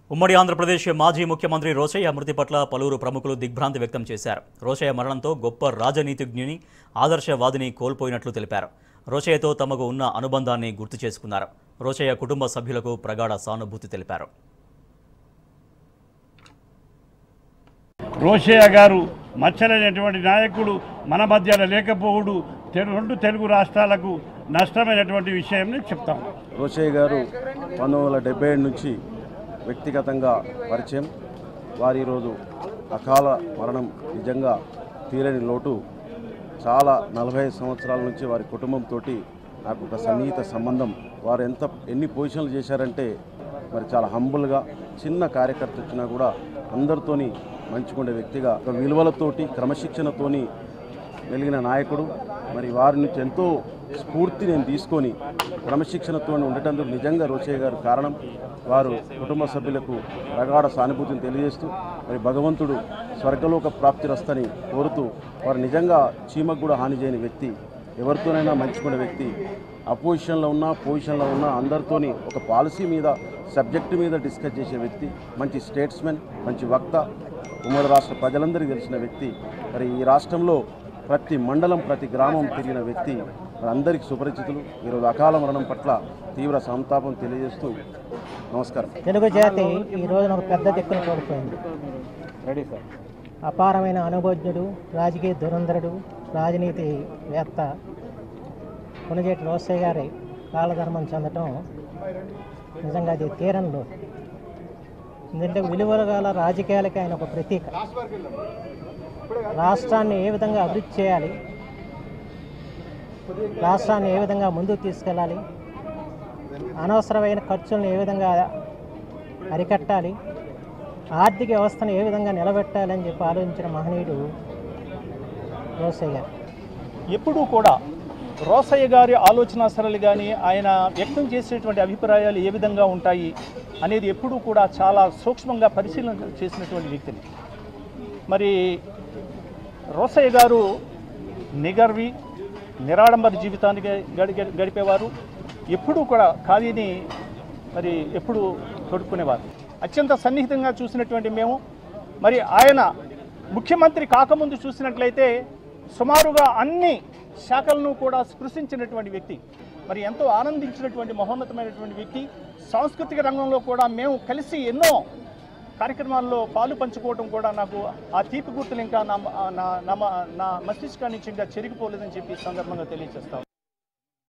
ఉమ్మడి ఆంధ్రప్రదేశ్ మాజీ ముఖ్యమంత్రి రోషయ్య మృతి పట్ల పలువురు ప్రముఖులు దిగ్భ్రాంతి వ్యక్తం చేశారు రోషయ్య మరణంతో గొప్ప రాజనీతిజ్ఞుని ఆదర్శవాదిని కోల్పోయినట్లు తెలిపారు రోషయ్యతో తమకు ఉన్న అనుబంధాన్ని గుర్తు చేసుకున్నారు రోషయ్య కుటుంబ సభ్యులకు ప్రగాఢ సానుభూతి తెలిపారు రోషయ్య గారు మచ్చలైనటువంటి నాయకుడు మన మధ్యలో లేకపోవుడు తెలు రెండు తెలుగు రాష్ట్రాలకు నష్టమైనటువంటి విషయంని చెప్తాం రోషయ్య గారు పంతొమ్మిది వందల డెబ్బై ఏడు నుంచి వ్యక్తిగతంగా పరిచయం వారి ఈరోజు అకాల మరణం నిజంగా తీరని లోటు చాలా నలభై సంవత్సరాల నుంచి వారి కుటుంబంతో నాకు ఒక సన్నిహిత సంబంధం వారు ఎంత ఎన్ని పొజిషన్లు చేశారంటే మరి చాలా హంబుల్గా చిన్న కార్యకర్త వచ్చినా కూడా అందరితోని మంచుకునే వ్యక్తిగా ఒక విలువలతోటి క్రమశిక్షణతోని వెలిగిన నాయకుడు మరి వారి నుంచి ఎంతో స్ఫూర్తి నేను తీసుకొని క్రమశిక్షణతో ఉండటందుకు నిజంగా రోషయ్య గారు కారణం వారు కుటుంబ సభ్యులకు ప్రగాఢ సానుభూతిని తెలియజేస్తూ మరి భగవంతుడు స్వర్గలోక ప్రాప్తి రస్తని కోరుతూ వారు నిజంగా చీమకు కూడా హాని చేయని వ్యక్తి ఎవరితోనైనా మంచుకునే వ్యక్తి అపోజిషన్లో ఉన్నా పొజిషన్లో ఉన్నా అందరితోని ఒక పాలసీ మీద సబ్జెక్టు మీద డిస్కస్ చేసే వ్యక్తి మంచి స్టేట్స్మెన్ మంచి వక్త ఉమ్మడి రాష్ట్ర ప్రజలందరికీ తెలిసిన వ్యక్తి మరి ఈ రాష్ట్రంలో ప్రతి మండలం ప్రతి గ్రామం తిరిగిన వ్యక్తి మరి అందరికీ సుపరిచితులు ఈరోజు అకాల మరణం పట్ల తీవ్ర సంతాపం తెలియజేస్తూ నమస్కారం తెలుగు జాతి ఈ రోజున ఒక పెద్ద దిక్కును కోల్పోయింది అపారమైన అనుభవజ్ఞుడు రాజకీయ దురంధరుడు రాజనీతి వేత్త కొనజేటి రోసయ్య గారి కాలధర్మం చెందటం నిజంగా అది తీరంలో ఎందుకంటే విలువలు గల రాజకీయాలకి ఆయన ఒక ప్రతీక రాష్ట్రాన్ని ఏ విధంగా అభివృద్ధి చేయాలి రాష్ట్రాన్ని ఏ విధంగా ముందుకు తీసుకెళ్ళాలి అనవసరమైన ఖర్చులను ఏ విధంగా అరికట్టాలి ఆర్థిక వ్యవస్థను ఏ విధంగా నిలబెట్టాలి అని చెప్పి ఆలోచించిన మహనీయుడు రోసయ్య గారు ఎప్పుడూ కూడా రోసయ్య గారి ఆలోచన సరళి కానీ ఆయన వ్యక్తం చేసేటువంటి అభిప్రాయాలు ఏ విధంగా ఉంటాయి అనేది ఎప్పుడూ కూడా చాలా సూక్ష్మంగా పరిశీలన చేసినటువంటి వ్యక్తిని మరి రోసయ్య గారు నిగర్వి నిరాడంబర జీవితానికి గడి గడిపేవారు ఎప్పుడూ కూడా ఖాళీని మరి ఎప్పుడు తొడుక్కునేవారు అత్యంత సన్నిహితంగా చూసినటువంటి మేము మరి ఆయన ముఖ్యమంత్రి కాకముందు చూసినట్లయితే సుమారుగా అన్ని శాఖలను కూడా స్పృశించినటువంటి వ్యక్తి మరి ఎంతో ఆనందించినటువంటి మహోన్నతమైనటువంటి వ్యక్తి సాంస్కృతిక రంగంలో కూడా మేము కలిసి ఎన్నో కార్యక్రమాల్లో పాలు పంచుకోవడం కూడా నాకు ఆ తీపి గుర్తులు ఇంకా నా నా నా నా మస్తిష్కా నుంచి ఇంకా చెరిగిపోలేదని చెప్పి ఈ సందర్భంగా తెలియజేస్తాం